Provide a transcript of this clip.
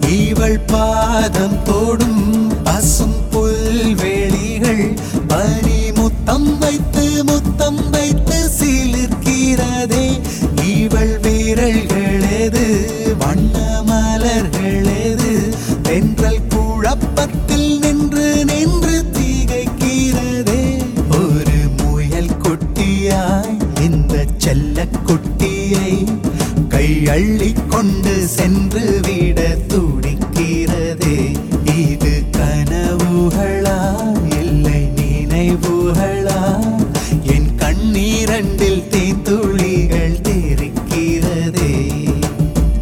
இவள் பாதம் தொடும் பசும் புல்வெளிகள் பனி முத்தம் வைத்து முத்தம் வைத்து சிலிர்க்கிறதே இவள் வீரல்களெது வண்ண மலர்களெது தென்றல் குழப்பத்தில் நின்று நின்று தீகைக்கிறதே ஒரு முயல் குட்டியாய் இந்த செல்ல குட்டியை கையள்ளி